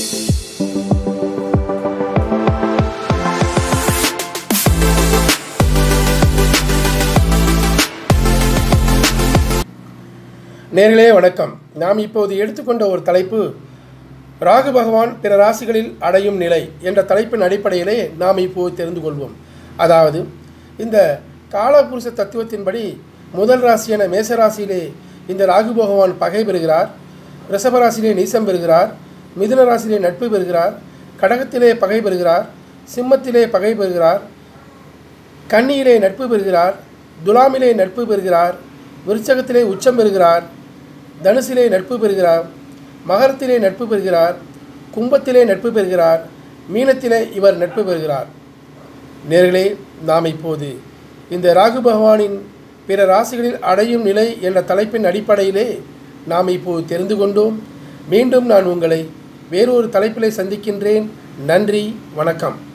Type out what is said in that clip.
நேர்களே வணக்கம் நாம் இப்போது எடுத்துக்கொண்ட ஒரு தலைப்பு ராகு பகவான் பிற ராசிகளில் அடையும் நிலை என்ற தலைப்பின் அடிப்படையிலே நாம் இப்போது தெரிந்து கொள்வோம் அதாவது இந்த காலபுருஷ தத்துவத்தின்படி முதல் ராசியான மேசராசியிலே இந்த ராகு பகவான் பகை பெறுகிறார் ரிஷபராசியிலே நீசம் பெறுகிறார் மிதுன ராசியிலே நட்பு பெறுகிறார் கடகத்திலே பகை பெறுகிறார் சிம்மத்திலே பகை பெறுகிறார் கன்னியிலே நட்பு பெறுகிறார் துலாமிலே நட்பு பெறுகிறார் விருச்சகத்திலே உச்சம் பெறுகிறார் தனுசிலே நட்பு பெறுகிறார் மகரத்திலே நட்பு பெறுகிறார் கும்பத்திலே நட்பு பெறுகிறார் மீனத்திலே இவர் நட்பு பெறுகிறார் நேர்களே நாம் இப்போது இந்த ராகு பகவானின் பிற ராசிகளில் அடையும் நிலை என்ற தலைப்பின் அடிப்படையிலே நாம் இப்போது தெரிந்து கொண்டோம் மீண்டும் நான் உங்களை வேறொரு தலைப்பிலே சந்திக்கின்றேன் நன்றி வணக்கம்